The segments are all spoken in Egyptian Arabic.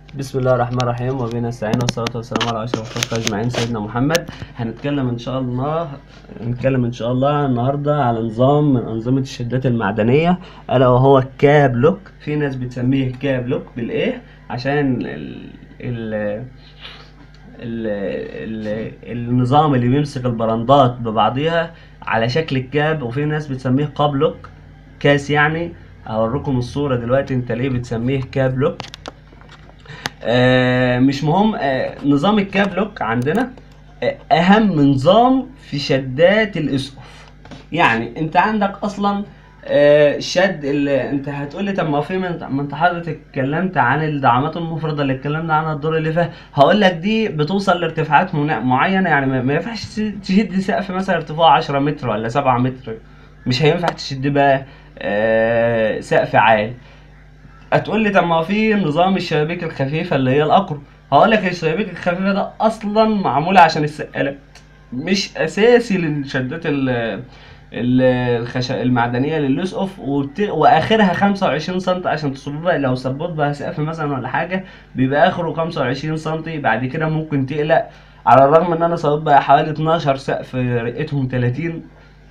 بسم الله الرحمن الرحيم وبنا نستعين والصلاة والسلام على أشرف الخلق أجمعين سيدنا محمد هنتكلم إن شاء الله هنتكلم إن شاء الله النهاردة على نظام من أنظمة الشدات المعدنية ألا وهو الكاب لوك في ناس بتسميه كاب لوك بالإيه عشان ال ال ال ال النظام اللي بيمسك البراندات ببعضيها على شكل الكاب وفي ناس بتسميه قاب لوك كاس يعني هوريكم الصورة دلوقتي انت ليه بتسميه كاب لوك آه مش مهم آه نظام الكاب لوك عندنا آه اهم نظام في شدات الاسقف يعني انت عندك اصلا آه شد اللي انت هتقول لي طب ما في من ما انت حضرتك اتكلمت عن الدعامات المفرده اللي اتكلمنا عنها الدور اللي فات هقول لك دي بتوصل لارتفاعات منا- معينه يعني ما ما ينفعش تشد سقف مثلا ارتفاعه 10 متر ولا 7 متر مش هينفع تشد بقى آه سقف عالي هتقول لي طب ما في نظام الشبابيك الخفيفه اللي هي الاقرب هقول لك الشبابيك الخفيفه ده اصلا معموله عشان السقالات مش اساسي للشدات ال ال- الخش... المعدنيه للاسقف وبت... واخرها 25 سم عشان تصبها لو صبت بها سقف مثلا ولا حاجه بيبقى اخره 25 سم بعد كده ممكن تقلق على الرغم ان انا صبت بها حوالي 12 سقف رقتهم 30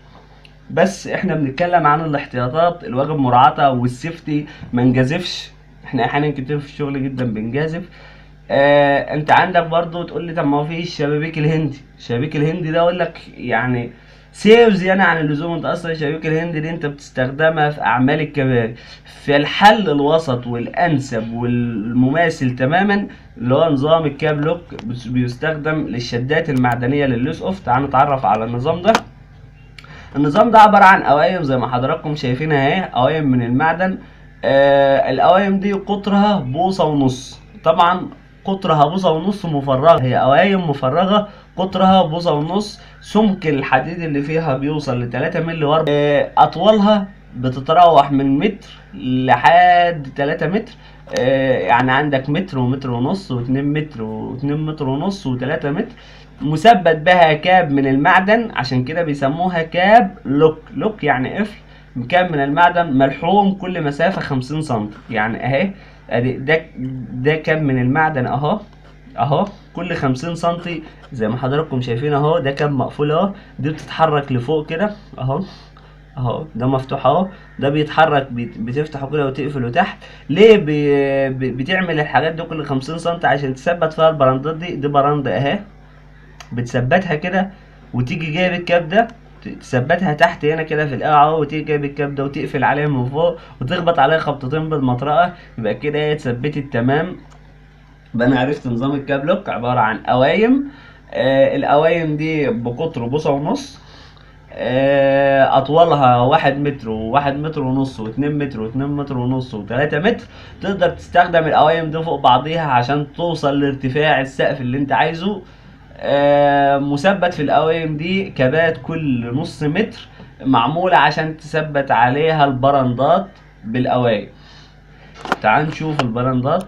بس احنا بنتكلم عن الاحتياطات الواجب مراعاتها والسيفتي ما نجازفش احنا احيانا كتير في الشغل جدا بنجازف آه انت عندك برضو تقول لي طب ما هو في الشبابيك الهندي الشبابيك الهندي ده اقول لك يعني سيف زيادة عن اللزوم انت اصلا الشبابيك الهندي دي انت بتستخدمها في اعمال الكباري في الحل الوسط والانسب والمماثل تماما اللي هو نظام الكاب لوك بس- بيستخدم للشدات المعدنيه للاسقف تعالوا نتعرف على النظام ده النظام ده عبارة عن قوايم زي ما حضراتكم شايفينها اهي قوايم من المعدن آه القوايم دي قطرها بوصة ونص طبعا قطرها بوصة ونص مفرغة هي قوايم مفرغة قطرها بوصة ونص سمك الحديد اللي فيها بيوصل لتلاتة مللي واربعة آه أطولها بتتراوح من متر لحد تلاتة متر آه يعني عندك متر ومتر ونص واتنين متر واتنين متر ونص وتلاتة متر مثبت بها كاب من المعدن عشان كده بيسموها كاب لوك لوك يعني قفل كاب من المعدن ملحوم كل مسافة خمسين سم يعني اهي ادي ده ده كاب من المعدن اهو اهو كل خمسين سنتي زي ما حضراتكم شايفين اهو ده كاب مقفول اهو دي بتتحرك لفوق كده اهو اهو ده مفتوح اهو ده بيتحرك بت- بتفتحه كده وتقفله تحت ليه بي ب- بتعمل الحاجات دي كل 50 سم عشان تثبت فيها البراندات دي دي براندة اهي بتثبتها كده وتيجي جايب الكاب ده ت- تثبتها تحت هنا كده في القاع اهو وتيجي جايب الكاب ده وتقفل عليها من فوق وتخبط عليها خبطتين بالمطرقه يبقى كده هي اتثبتت تمام يبقى انا عرفت نظام الكاب لوك عباره عن قوايم آه القوايم دي بقطر بوصه ونص آه، اطولها واحد متر وواحد متر ونص واتنين متر واتنين متر ونص وتلاتة متر تقدر تستخدم القوايم دي فوق بعضيها عشان توصل لارتفاع السقف اللي انت عايزه آه، مثبت في القوايم دي كبات كل نص متر معمولة عشان تثبت عليها البرندات بالقوايم تعال نشوف البرندات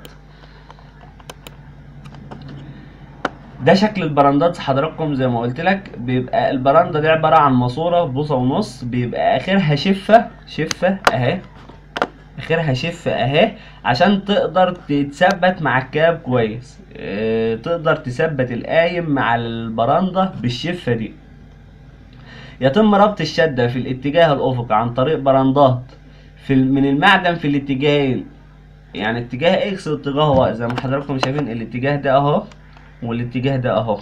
ده شكل البراندات حضراتكم زي ما قلت لك بيبقى البراندا دي عبارة عن ماسورة بوصة ونص بيبقى آخرها شفة شفة أهي آخرها شفة أهي عشان تقدر تتثبت مع الكاب كويس اه تقدر تثبت القايم مع البراندا بالشفة دي يتم ربط الشدة في الاتجاه الأفقي عن طريق براندات في ال- من المعدن في الاتجاهين يعني اتجاه اكس واتجاه واي زي ما حضراتكم شايفين الاتجاه ده اهو والاتجاه ده اهو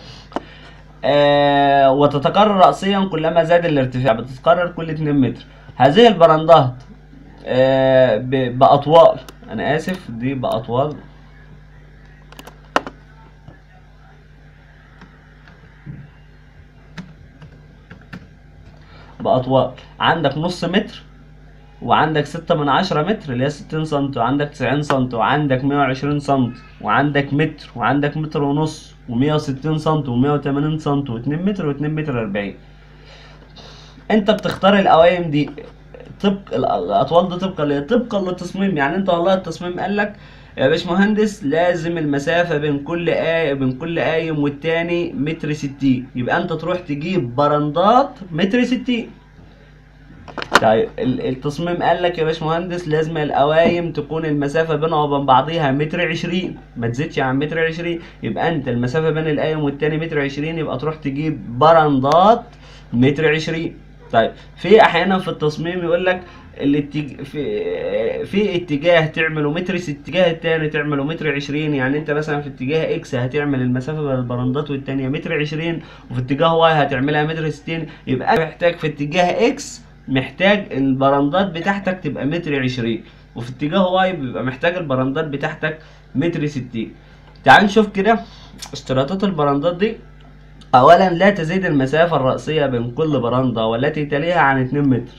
آه وتتكرر رأسيا كلما زاد الارتفاع بتتكرر كل 2 متر هذه البراندات آه ب- بأطوال أنا آسف دي بأطوال بأطوال عندك نص متر وعندك ستة من عشرة متر اللي هي ستين سنتي وعندك تسعين سنتي وعندك مية وعشرين سنتي وعندك متر وعندك متر ونص ومية وستين سنتي ومية وتمانين سنتي واتنين متر واتنين متر أربعين انت بتختار القوايم دي طبق ال- الاطوال دي طبقا ل- طبقا للتصميم يعني انت والله التصميم قال لك يا باشمهندس لازم المسافة بين كل آية بين كل قايم والتاني متر ستين يبقى انت تروح تجيب برندات متر ستين طيب ال- التصميم قال لك يا باشمهندس لازم القوايم تكون المسافه بينها وبين بعضيها متر عشرين ما تزيدش عن متر عشرين يبقى انت المسافه بين القايم والتاني متر عشرين يبقى تروح تجيب برندات متر عشرين طيب في احيانا في التصميم يقول لك الاتج... في في اتجاه تعمله متر في الاتجاه التاني تعمله متر عشرين يعني انت مثلا في اتجاه اكس هتعمل المسافه بين البرندات والتانية متر عشرين وفي اتجاه واي هتعملها متر ستين يبقى انت محتاج في اتجاه اكس محتاج البرندات بتاعتك تبقى متر عشرين وفي اتجاه واي بيبقى محتاج البرندات بتاعتك متر ستين تعال نشوف كده اشتراطات البرندات دي اولا لا تزيد المسافة الرأسية بين كل برندة والتي تليها عن 2 متر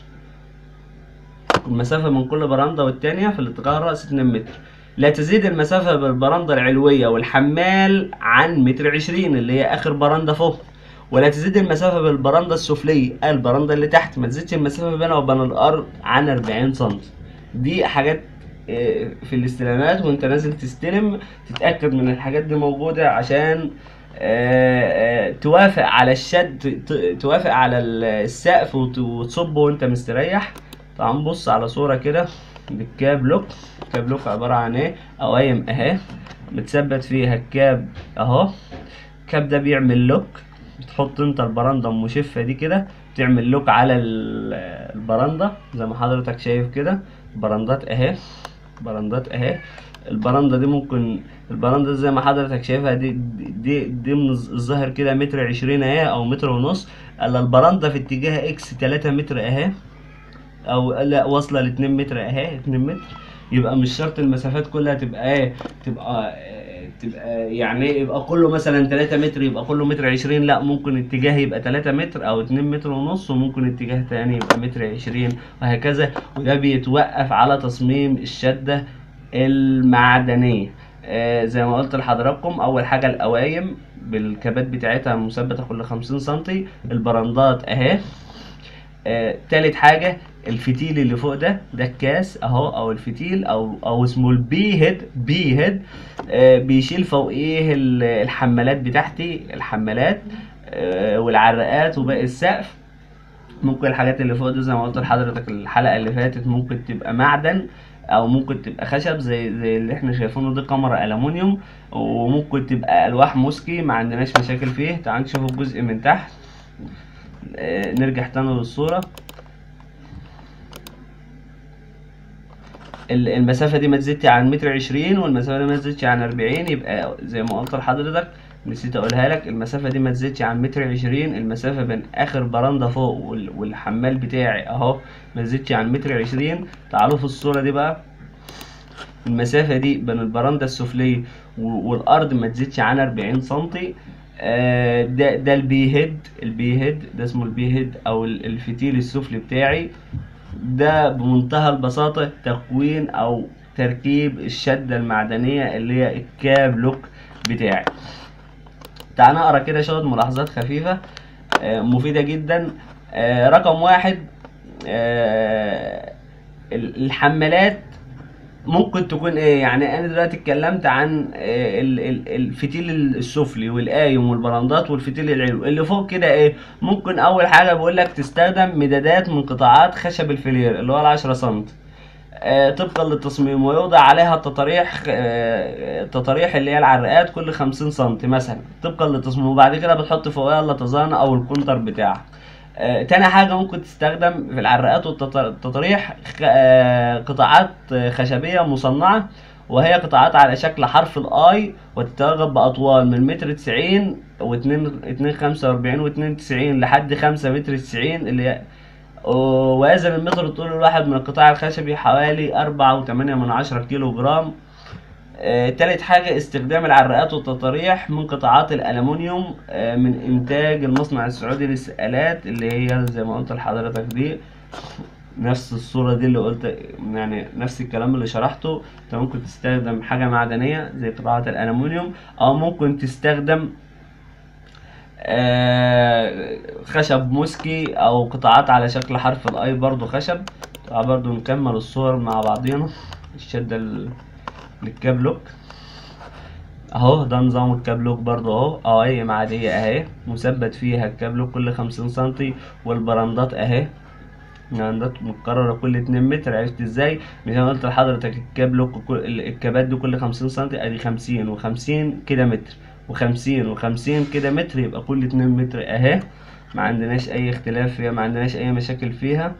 المسافة من كل برندة والتانية في الاتجاه الرأسي 2 متر لا تزيد المسافة بالبرندة العلوية والحمال عن متر عشرين اللي هي آخر برندة فوق ولا تزيد المسافة بالبرندة السفلية البرندة اللي تحت ما تزيدش المسافة بينها وبين الأرض عن 40 سم دي حاجات آه، في الاستلامات وانت نازل تستلم تتأكد من الحاجات دي موجودة عشان آه، آه، توافق على الشد ت- توافق على السقف وت- وتصبه وانت مستريح طبعا بص على صورة كده بالكاب لوك كاب لوك عبارة عن ايه قوايم اهي متثبت فيها الكاب اهو الكاب ده بيعمل لوك بتحط انت البرندة المشفة دي كده تعمل لوك على ال- البرندة زي ما حضرتك شايف كده برندات اهي برندات اهي البرندة دي ممكن البرندة زي ما حضرتك شايفها دي دي دي من الظ- الظاهر كده متر عشرين اهي او متر ونص الا البرندة في اتجاه اكس تلاتة متر اهي او لا واصله ل 2 متر اهي 2 متر يبقى مش شرط المسافات كلها تبقى ايه تبقى آه، تبقى يعني إيه؟ يبقى كله مثلا 3 متر يبقى كله متر 20 لا ممكن اتجاه يبقى 3 متر او 2 متر ونص وممكن اتجاه تاني يبقى متر 20 وهكذا وده بيتوقف على تصميم الشدة المعدنية آه زي ما قلت لحضراتكم اول حاجة القوايم بالكابات بتاعتها مثبتة كل 50 سنتي البرندات اهي آه، تالت حاجة الفتيل اللي فوق ده ده الكاس اهو او الفتيل او او اسمه البي هيد بي هيد آه، بيشيل فوقيه ال- الحمالات بتاعتي الحمالات آه، والعراقات وباقي السقف ممكن الحاجات اللي فوق دي زي ما قلت لحضرتك الحلقة اللي فاتت ممكن تبقى معدن او ممكن تبقى خشب زي زي اللي احنا شايفينه دي كاميرا الومنيوم وممكن تبقى الواح موسكي ما عندناش مشاكل فيه تعال نشوف الجزء من تحت آه، نرجع تاني للصورة ال- المسافة دي ما تزيدش عن متر عشرين والمسافة دي ما تزيدش عن أربعين يبقى زي ما قلت لحضرتك نسيت أقولها لك المسافة دي ما تزيدش عن متر عشرين المسافة بين آخر برندة فوق وال- والحمال بتاعي أهو ما تزيدش عن متر عشرين تعالوا في الصورة دي بقى المسافة دي بين البرندة السفلية و- والأرض ما تزيدش عن 40 سنتي آه، ده ده البي هيد البي هيد ده اسمه البي هيد أو ال- الفتيل السفلي بتاعي ده بمنتهى البساطة تكوين أو تركيب الشدة المعدنية اللي هي الكاب لوك بتاعي تعال نقرا كده شوية ملاحظات خفيفة آه، مفيدة جدا آه، رقم واحد آه، ال- الحمالات ممكن تكون ايه يعني انا دلوقتي اتكلمت عن آه، ال- ال- الفتيل السفلي والقايم والبراندات والفتيل العلوي اللي فوق كده ايه ممكن اول حاجه بقول لك تستخدم مدادات من قطاعات خشب الفلير اللي هو العشرة سم آه، طبقا للتصميم ويوضع عليها التطاريح آه، التطاريح اللي هي العراقات كل 50 سم مثلا طبقا للتصميم وبعد كده بتحط فوقها اللطزانه او الكونتر بتاعك آه، تاني حاجة ممكن تستخدم في العراقات والتطاريح خ- آه، قطاعات آه، خشبية مصنعة وهي قطاعات على شكل حرف الاي وتترغب بأطوال من متر تسعين واتنين اتنين خمسة وأربعين واتنين تسعين لحد خمسة متر تسعين اللي هي ووزن المتر الطول الواحد من القطاع الخشبي حوالي أربعة وتمانية من عشرة كيلو جرام آه، تالت حاجة استخدام العراقات والتطاريح من قطاعات الألمنيوم آه، من إنتاج المصنع السعودي للسقالات اللي هي زي ما قلت لحضرتك دي نفس الصورة دي اللي قلت يعني نفس الكلام اللي شرحته انت ممكن تستخدم حاجة معدنية زي قطاعات الألمنيوم أو ممكن تستخدم آه، خشب موسكي أو قطاعات على شكل حرف الأي برضو خشب تعال برضو نكمل الصور مع بعضينا الشدة ال- للكاب لوك اهو ده نظام الكاب لوك برضه اهو قوايم عادية اهي مثبت فيها الكاب لوك كل خمسين سنتي والبراندات اهي يعني ده متكررة كل 2 متر عرفت ازاي؟ مش انا قلت لحضرتك الكاب لوك كل الكابات دي كل 50 سم ادي 50 و50 كده متر و50 و50 كده متر يبقى كل 2 متر اهي ما عندناش اي اختلاف فيها ما عندناش اي مشاكل فيها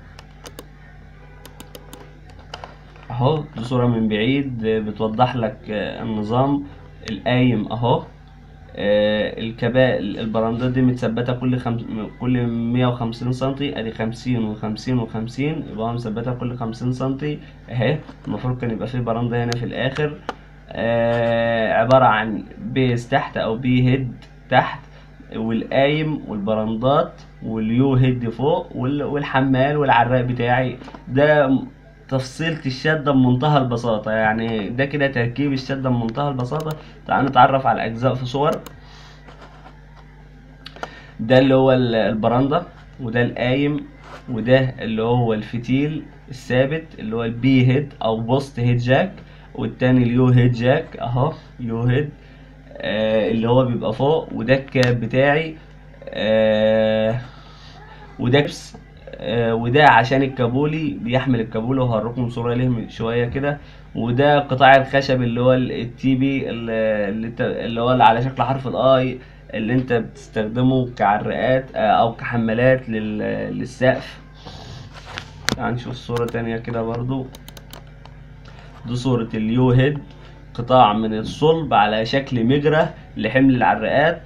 اهو دي صورة من بعيد بتوضح لك آه، النظام القايم اهو آه، الكباء البراندات دي متثبته كل خم... كل 150 سنتي ادي 50 و50 و50 يبقى مثبته كل 50 سنتي اهي المفروض كان يبقى في براندا هنا في الاخر آه عباره عن بيز تحت او بي هيد تحت والقايم والبراندات واليو هيد فوق وال... والحمال والعراق بتاعي ده تفصيلة الشدة بمنتهى البساطة يعني ده كده تركيب الشدة بمنتهى البساطة تعال نتعرف على الأجزاء في صور ده اللي هو ال- البرندة وده القايم وده اللي هو الفتيل الثابت اللي هو البي هيد أو بوست هيد جاك والتاني اليو هيد جاك أهو يو هيد آه اللي هو بيبقى فوق وده الكاب بتاعي آه وده كبس آه، وده عشان الكابولي بيحمل الكابولي وهوريكم صورة ليه من شوية كده وده قطاع الخشب اللي هو التي بي اللي, انت- اللي هو اللي على شكل حرف الاي اللي انت بتستخدمه كعراقات آه، او كحمالات لل- للسقف تعال نشوف صورة تانية كده برضو دي صورة اليو هيد قطاع من الصلب على شكل مجرى لحمل العراقات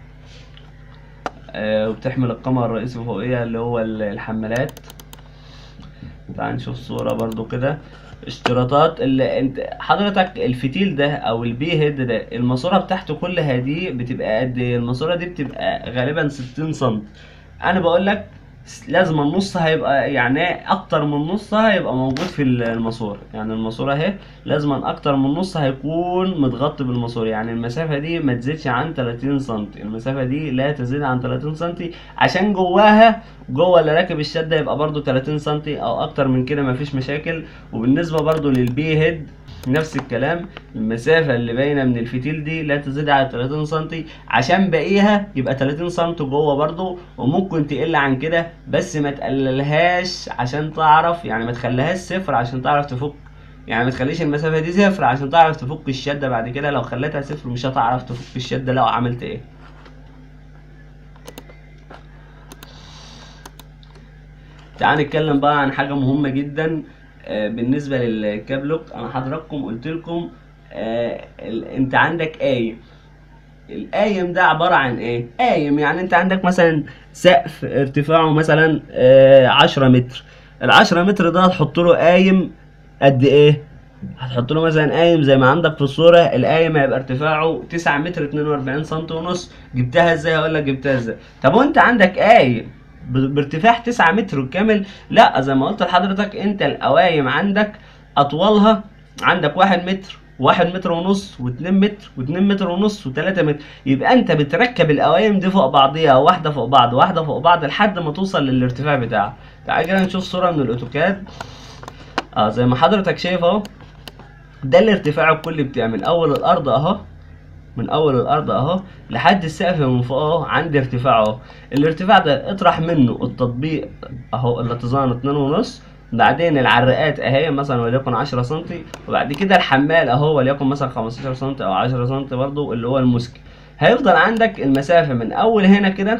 آه، وبتحمل القمر الرئيسي فوقيها اللي هو ال- الحمالات تعال نشوف صورة برضو كده اشتراطات اللي انت حضرتك الفتيل ده او البي هيد ده الماسورة بتاعته كلها دي بتبقى قد ايه الماسورة دي بتبقى غالبا 60 سم انا بقول لك لازم النص هيبقى يعني اكتر من نص هيبقى موجود في الماسورة يعني الماسورة اهي لازم اكتر من نص هيكون متغطي بالماسورة يعني المسافة دي ما تزيدش عن 30 سم المسافة دي لا تزيد عن 30 سم عشان جواها جوه اللي راكب الشدة يبقى برضو 30 سم او اكتر من كده مفيش مشاكل وبالنسبة برضو للبي هيد نفس الكلام المسافة اللي باينة من الفتيل دي لا تزيد على 30 سم عشان باقيها يبقى 30 سم جوه برضو وممكن تقل عن كده بس ما تقللهاش عشان تعرف يعني ما تخليهاش صفر عشان تعرف تفك يعني ما تخليش المسافة دي صفر عشان تعرف تفك الشدة بعد كده لو خليتها صفر مش هتعرف تفك الشدة لو عملت ايه تعال نتكلم بقى عن حاجة مهمة جدا آه، بالنسبة للكابلوك انا حضراتكم قلت لكم آه، ال- انت عندك قايم القايم ده عبارة عن ايه؟ قايم يعني انت عندك مثلا سقف ارتفاعه مثلا آه، عشرة متر العشرة متر ده هتحط له قايم قد ايه؟ هتحط له مثلا قايم زي ما عندك في الصورة القايم هيبقى ارتفاعه 9 متر 42 سم ونص جبتها ازاي هقول لك جبتها ازاي طب وانت عندك قايم ب- بارتفاع 9 متر كامل لا زي ما قلت لحضرتك انت القوايم عندك اطوالها عندك واحد متر واحد متر ونص واتنين متر واتنين متر ونص وتلاتة متر يبقى انت بتركب القوايم دي فوق بعضيها واحدة فوق بعض واحدة فوق بعض لحد ما توصل للارتفاع بتاعها تعال كده نشوف صورة من الاوتوكاد اه زي ما حضرتك شايف اهو ده الارتفاع الكلي بتاعي من اول الارض اهو من اول الارض اهو لحد السقف من فوق اهو عندي ارتفاع اهو الارتفاع ده اطرح منه التطبيق اهو الاتزان اتنين ونص بعدين العراقات اهي مثلا وليكن 10 سم وبعد كده الحمال اهو وليكن مثلا 15 سم او 10 سم برضو اللي هو المسك هيفضل عندك المسافة من اول هنا كده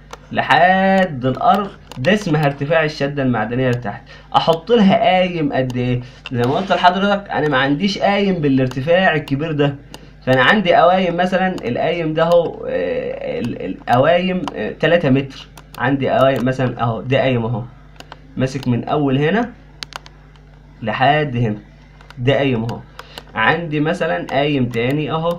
لحد الارض ده اسمها ارتفاع الشده المعدنيه لتحت احط لها قايم قد ايه زي ما قلت لحضرتك انا ما عنديش قايم بالارتفاع الكبير ده فانا عندي قوايم مثلا القايم ده اهو آه، ال- القوايم 3 متر عندي قوايم مثلا اهو ده قايم اهو ماسك من اول هنا لحد هنا ده قايم اهو عندي مثلا قايم تاني اهو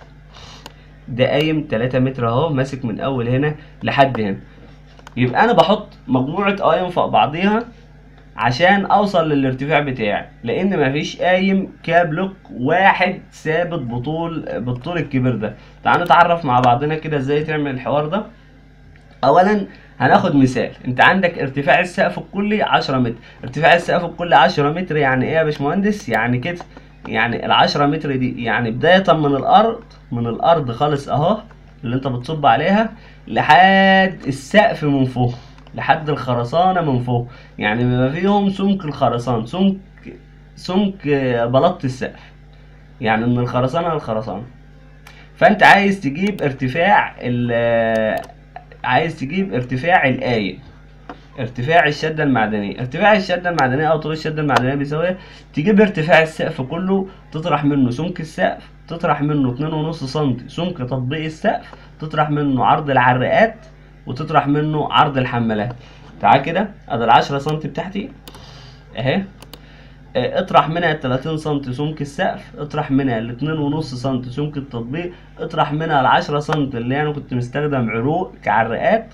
ده قايم 3 متر اهو ماسك من اول هنا لحد هنا يبقى انا بحط مجموعه قايم فوق بعضيها عشان اوصل للارتفاع بتاعي لان مفيش قايم كابلوك واحد ثابت بطول بالطول الكبير ده تعال نتعرف مع بعضنا كده ازاي تعمل الحوار ده اولا هناخد مثال انت عندك ارتفاع السقف الكلي 10 متر ارتفاع السقف الكلي 10 متر يعني ايه يا باشمهندس يعني كده يعني ال 10 متر دي يعني بداية من الارض من الارض خالص اهو اللي انت بتصب عليها لحد السقف من فوق لحد الخرسانة من فوق يعني بما فيهم سمك الخرسان سمك سمك بلاط السقف يعني من الخرسانة للخرسانة فانت عايز تجيب ارتفاع ال عايز تجيب ارتفاع الآية ارتفاع الشدة المعدنية ارتفاع الشدة المعدنية أو طول الشدة المعدنية بيساوي تجيب ارتفاع السقف كله تطرح منه سمك السقف تطرح منه اتنين ونص سنتي سمك تطبيق السقف تطرح منه عرض العراقات وتطرح منه عرض الحمالات تعال كده ادي العشرة سنتي بتاعتي اهي اه، اطرح منها ال 30 سم سمك السقف اطرح منها ال 2.5 سم سمك التطبيق اطرح منها ال 10 سم اللي انا كنت مستخدم عروق كعراقات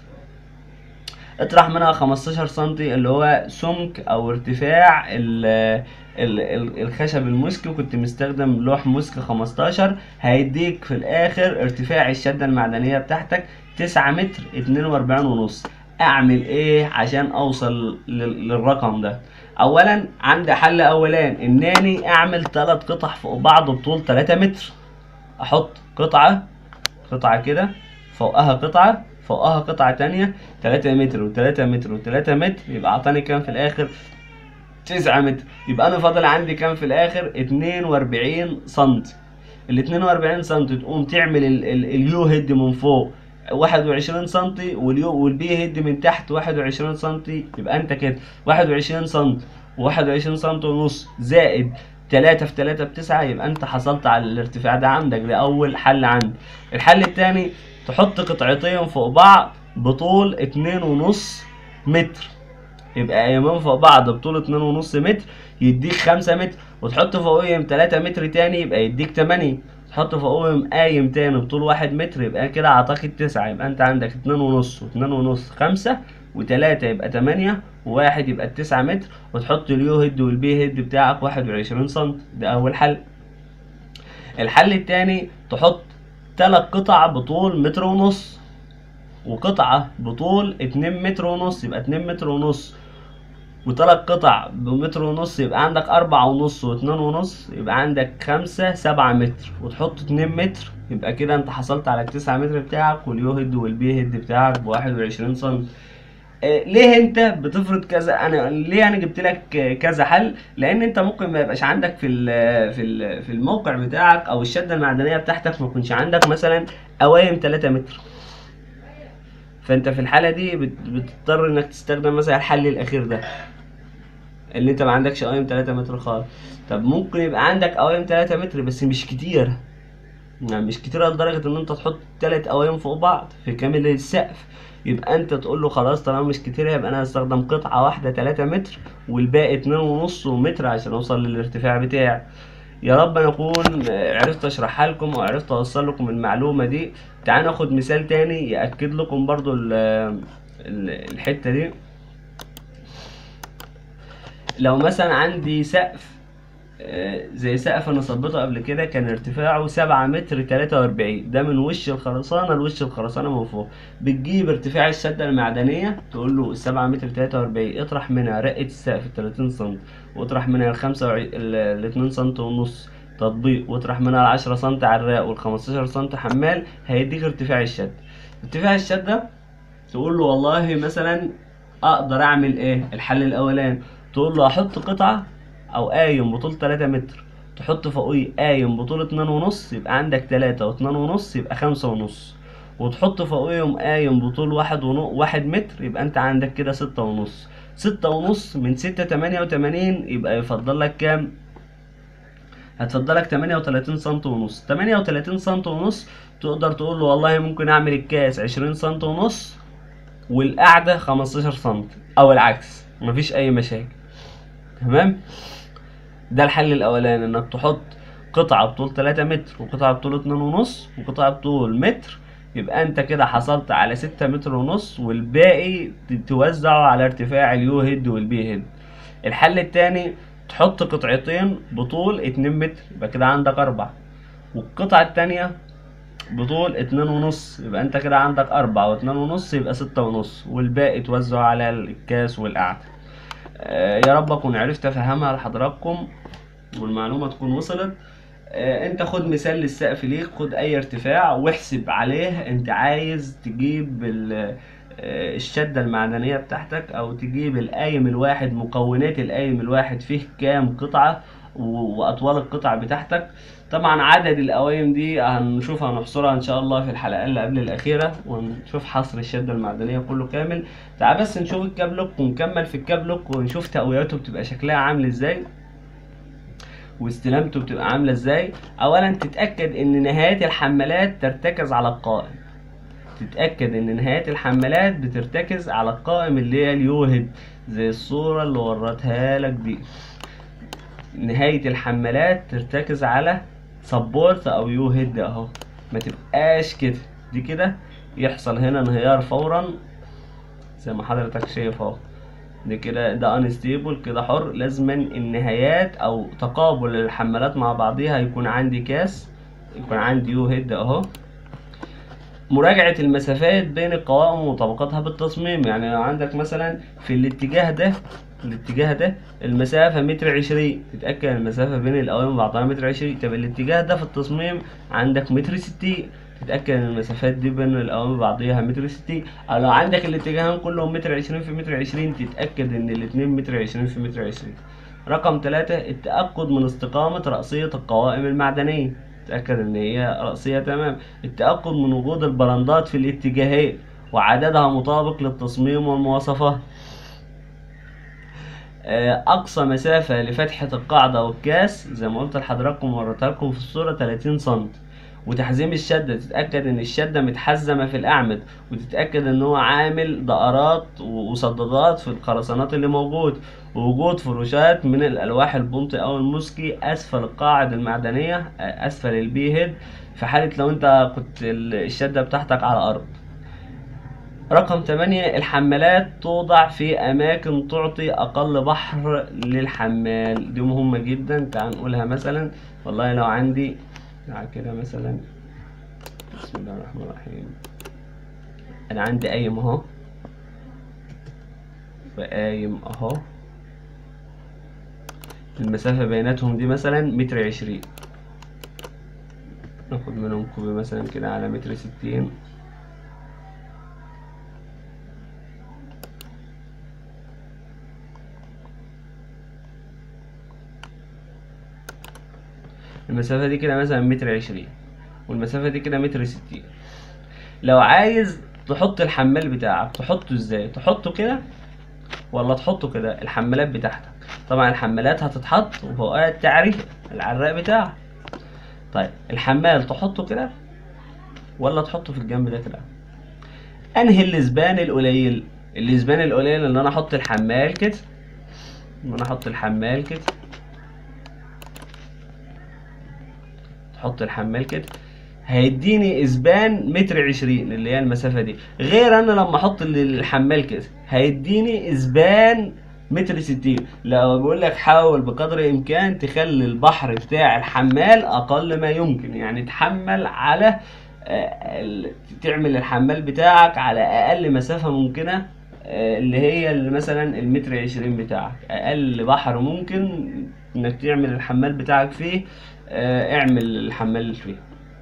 اطرح منها 15 سم اللي هو سمك او ارتفاع ال ال ال الخشب المسك وكنت مستخدم لوح مسك 15 هيديك في الاخر ارتفاع الشدة المعدنية بتاعتك 9 متر 42 ونص اعمل ايه عشان اوصل لل- للرقم ده اولا عندي حل اولان انني اعمل ثلاث قطع فوق بعض بطول 3 متر احط قطعة قطعة كده فوقها قطعة فوقها قطعة تانية 3 متر و3 متر و3 متر يبقى اعطاني كام في الاخر 9 متر يبقى انا فاضل عندي كام في الاخر 42 سنتي ال 42 سنتي تقوم تعمل ال- ال- اليو هيد من فوق 21 سنتي واليو والبي هيد من تحت 21 سنتي يبقى انت كده 21 سنتي و21 سنتي ونص زائد 3 في 3 بتسعة يبقى انت حصلت على الارتفاع ده عندك ده اول حل عندي الحل التاني تحط قطعتين فوق بعض بطول اتنين ونص متر يبقى ايمان فوق بعض بطول اتنين ونص متر يديك خمسة متر وتحط فوقيهم تلاتة متر تاني يبقى يديك تمانية تحط فوقهم قايم تاني بطول واحد متر يبقى كده اعتقد تسعة يبقى انت عندك اتنين ونص واتنين ونص خمسة وتلاتة يبقى تمانية وواحد يبقى التسعة متر وتحط اليو هيد والبي هيد بتاعك واحد وعشرين سنتي ده أول حل الحل التاني تحط تلات قطع بطول متر ونص وقطعة بطول اتنين متر ونص يبقى اتنين متر ونص وتلات قطع بمتر ونص يبقى عندك أربعة ونص واتنين ونص يبقى عندك خمسة سبعة متر وتحط اتنين متر يبقى كده انت حصلت على التسعة متر بتاعك واليو هيد والبي هيد بتاعك بواحد وعشرين سنتي آه، ليه انت بتفرض كذا انا ليه انا جبت لك آه، كذا حل لان انت ممكن ما يبقاش عندك في ال في ال في الموقع بتاعك او الشده المعدنيه بتاعتك ما يكونش عندك مثلا قوايم 3 متر فانت في الحاله دي بت- بتضطر انك تستخدم مثلا الحل الاخير ده اللي انت ما عندكش قوايم 3 متر خالص طب ممكن يبقى عندك قوايم 3 متر بس مش كتير يعني مش كتير لدرجة ان انت تحط تلات قوايم فوق بعض في كامل السقف يبقى انت تقول له خلاص طالما مش كتير يبقى انا هستخدم قطعة واحدة تلاتة متر والباقي اتنين ونص ومتر عشان اوصل للارتفاع بتاعي يا رب انا اكون آه، عرفت اشرحها لكم او عرفت اوصل لكم المعلومة دي تعال ناخد مثال تاني يأكد لكم برضو ال- ال- الحتة دي لو مثلا عندي سقف آه، زي سقف انا صبيته قبل كده كان ارتفاعه سبعة متر تلاتة واربعين ده من وش الخرسانة لوش الخرسانة من فوق بتجيب ارتفاع الشدة المعدنية تقول له السبعة متر تلاتة واربعين اطرح منها رقة السقف التلاتين سنتي واطرح منها الخمسة وعي... ال- الاتنين سنتي ونص تطبيق واطرح منها العشرة سنتي عراق والخمستاشر سنتي حمال هيديك ارتفاع الشدة ارتفاع الشدة تقول له والله مثلا اقدر اعمل ايه الحل الاولاني تقول له احط قطعة او قايم بطول 3 متر تحط فوقيه قايم بطول اتنين ونص يبقى عندك تلاتة واتنين ونص يبقى خمسة ونص وتحط فوقيهم قايم بطول واحد ونو... واحد متر يبقى انت عندك كده ستة ونص ستة ونص من ستة تمانية وتمانين يبقى يفضل لك كام هتفضل لك 38 سم ونص 38 سم ونص تقدر تقول له والله ممكن اعمل الكاس 20 سم ونص والقعده 15 سم او العكس مفيش اي مشاكل تمام ده الحل الاولاني انك تحط قطعه بطول 3 متر وقطعه بطول 2 ونص وقطعه بطول متر يبقى انت كده حصلت على 6 متر ونص والباقي ت- توزعه على ارتفاع اليو هيد والبي هيد الحل التاني تحط قطعتين بطول 2 متر يبقى كده عندك أربعة والقطعة التانية بطول اتنين ونص يبقى انت كده عندك أربعة واتنين ونص يبقى ستة ونص والباقي توزعه على الكاس والقعدة آه، يا رب أكون عرفت أفهمها لحضراتكم والمعلومة تكون وصلت آه، انت خد مثال للسقف ليك خد اي ارتفاع واحسب عليه انت عايز تجيب ال- آه، الشدة المعدنية بتاعتك او تجيب القايم الواحد مكونات القايم الواحد فيه كام قطعة و- واطوال القطع بتاعتك طبعا عدد القوايم دي هنشوفها هنحصرها ان شاء الله في الحلقة اللي قبل الاخيرة ونشوف حصر الشدة المعدنية كله كامل تعال بس نشوف الكابلوك ونكمل في الكابلوك ونشوف تقوياته بتبقى شكلها عامل ازاي واستلامته بتبقى عامله ازاي اولا تتاكد ان نهايات الحمالات ترتكز على القائم تتاكد ان نهايات الحمالات بترتكز على القائم اللي هي اليوهد زي الصوره اللي وريتها لك دي نهايه الحمالات ترتكز على سبورت او يوهد اهو ما تبقاش كده دي كده يحصل هنا انهيار فورا زي ما حضرتك شايف اهو دي كده ده انستيبل كده حر لازما النهايات او تقابل الحمالات مع بعضيها يكون عندي كاس يكون عندي يو هيد اهو مراجعة المسافات بين القوائم ومطابقتها بالتصميم يعني لو عندك مثلا في الاتجاه ده الاتجاه ده المسافة متر عشرين تتأكد المسافة بين القوائم وبعضها متر عشرين طب الاتجاه ده في التصميم عندك متر ستين تتأكد ان المسافات دي بين القوائم وبعضيها متر ستين او لو عندك الاتجاهين كلهم متر عشرين في متر عشرين تتأكد ان الاتنين متر عشرين في متر عشرين رقم ثلاثة التأكد من استقامة رأسية القوائم المعدنية تتأكد ان هي رأسية تمام التأكد من وجود البرندات في الاتجاهين وعددها مطابق للتصميم والمواصفات آه، أقصى مسافة لفتحة القاعدة والكاس زي ما قلت لحضراتكم ووريتها لكم في الصورة 30 سم وتحزيم الشدة تتأكد إن الشدة متحزمة في الأعمد وتتأكد إن هو عامل دقرات وصدادات في الخرسانات اللي موجود ووجود فروشات من الألواح البنطي أو المسكي أسفل القاعد المعدنية آه، أسفل البي هيد في حالة لو أنت كنت ال- الشدة بتاعتك على الأرض رقم 8 الحمالات توضع في أماكن تعطي أقل بحر للحمال دي مهمة جدا تعال نقولها مثلا والله لو عندي تعال كده مثلا بسم الله الرحمن الرحيم أنا عندي قايم أهو وقايم أهو المسافة بيناتهم دي مثلا متر عشرين ناخد منهم كوبي مثلا كده على متر ستين المسافة دي كده مثلا متر عشرين والمسافة دي كده متر ستين لو عايز تحط الحمال بتاعك تحطه ازاي تحطه كده ولا تحطه كده الحمالات بتاعتك طبعا الحمالات هتتحط وفوقها التعريف العراق بتاعك طيب الحمال تحطه كده ولا تحطه في الجنب ده كده انهي الاسبان القليل الاسبان القليل ان انا احط الحمال كده ان انا احط الحمال كده تحط الحمال كده هيديني اسبان متر عشرين اللي هي المسافة دي غير انا لما احط ال- الحمال كده هيديني اسبان متر ستين لو بقول لك حاول بقدر الامكان تخلي البحر بتاع الحمال اقل ما يمكن يعني تحمل على آه، ال- تعمل الحمال بتاعك على اقل مسافة ممكنة آه، اللي هي اللي مثلا المتر عشرين بتاعك اقل بحر ممكن انك تعمل الحمال بتاعك فيه آه، اعمل الحمال فيه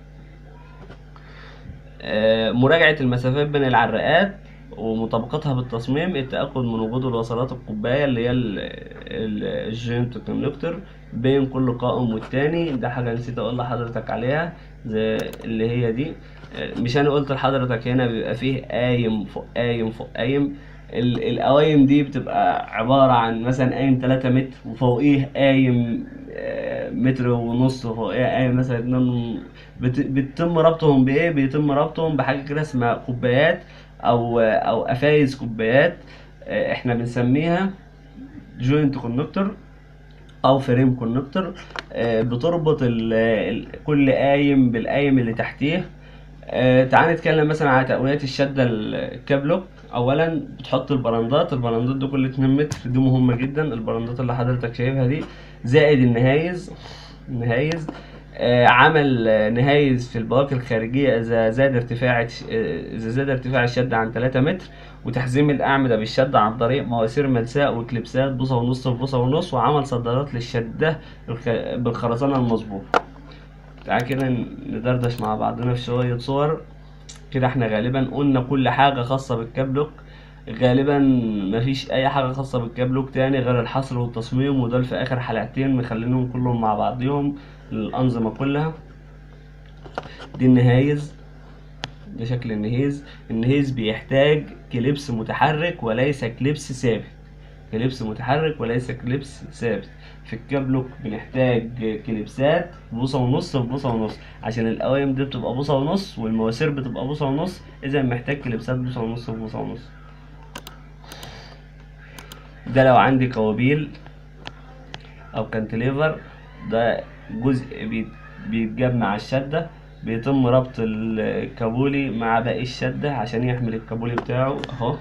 آه، مراجعة المسافات بين العراقات ومطابقتها بالتصميم التأكد من وجود الوصلات القباية اللي هي الجوينت كونكتور بين كل قائم والتاني ده حاجة نسيت أقول لحضرتك عليها زي اللي هي دي آه، مش أنا قلت لحضرتك هنا بيبقى فيه قايم فوق قايم فوق قايم ال- القوايم دي بتبقى عبارة عن مثلا قايم 3 متر وفوقيه قايم آه، متر ونص وفوقيه قايم مثلا 2 بت- بيتم ربطهم بايه بيتم ربطهم بحاجه كده اسمها كوبايات او او قفايز كوبايات آه، احنا بنسميها جوينت كونكتور او فريم كونكتور بتربط ال- ال- كل قايم بالقايم اللي تحتيه آه، تعال نتكلم مثلا على تقويات الشدة الكابلوك اولا بتحط البراندات البراندات دي كل 2 متر دي مهمة جدا البراندات اللي حضرتك شايفها دي زائد النهايز النهايز آه، عمل آه، نهايز في البواقي الخارجية إذا زاد ارتفاع آه، إذا زاد ارتفاع الشدة عن 3 متر وتحزيم الأعمدة بالشدة عن طريق مواسير ملساء وكليبسات بوصة ونص في بوصة ونص وعمل صدارات للشدة الخ- بالخرسانة المظبوطة تعال كده ندردش مع بعضنا في شوية صور كده احنا غالبا قلنا كل حاجة خاصة بالكابلوك غالبا مفيش اي حاجة خاصة بالكابلوك تاني غير الحصر والتصميم ودول في اخر حلقتين مخلينهم كلهم مع بعضهم الانظمة كلها دي النهايز ده شكل النهيز النهيز بيحتاج كليبس متحرك وليس كليبس ثابت كليبس متحرك وليس كليبس ثابت في الكابلوك بنحتاج كليبسات بوصة ونص في بوصة ونص عشان القوايم دي بتبقى بوصة ونص والمواسير بتبقى بوصة ونص اذا محتاج كليبسات بوصة ونص في بوصة ونص ده لو عندي كوابيل او كانتليفر ده جزء بيت- بيتجاب مع الشدة بيتم ربط الكابولي مع باقي الشدة عشان يحمل الكابولي بتاعه اهو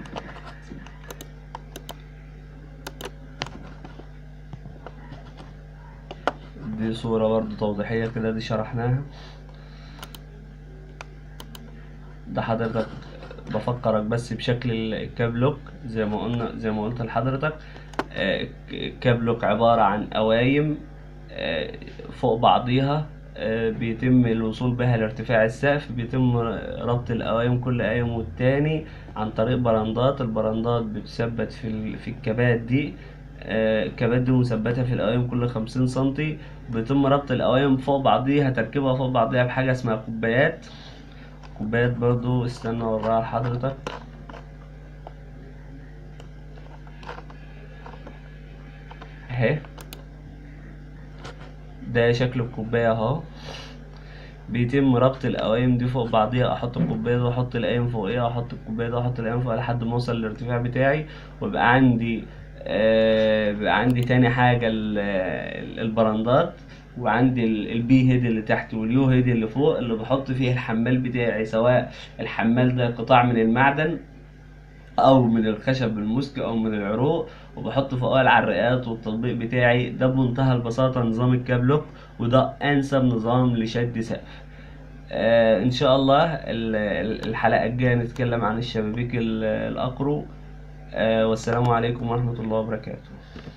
دي صورة برضو توضيحية كده دي شرحناها ده حضرتك بفكرك بس بشكل الكابلوك زي ما قلنا زي ما قلت لحضرتك آه، الكابلوك عبارة عن قوايم آه، فوق بعضيها آه، بيتم الوصول بها لارتفاع السقف بيتم ربط القوايم كل قايم والتاني عن طريق برندات البرندات بتثبت في ال- في الكبات دي آه، الكبات دي مثبتة في القوايم كل خمسين سنتي بيتم ربط القوايم فوق بعضيها تركيبها فوق بعضيها بحاجة اسمها كوبايات كوبايات برضو استنى اوريها لحضرتك اهي ده شكل الكوباية اهو بيتم ربط القوايم دي فوق بعضيها احط الكوبايه دي واحط القايم فوقيها واحط الكوبايه دي واحط القايم فوقيها لحد ما اوصل للارتفاع بتاعي ويبقى عندي آه بيبقى عندي تاني حاجه ال- ال- البرندات وعندي ال- البي هيد اللي تحت واليو هيد اللي فوق اللي بحط فيه الحمال بتاعي سواء الحمال ده قطاع من المعدن او من الخشب المسك او من العروق وبحط فوقها العراقات والتطبيق بتاعي ده بمنتهى البساطه نظام الكابلوك وده انسب نظام لشد سقف آه ان شاء الله ال- ال- الحلقه الجايه نتكلم عن الشبابيك ال- الاقرو آه والسلام عليكم ورحمه الله وبركاته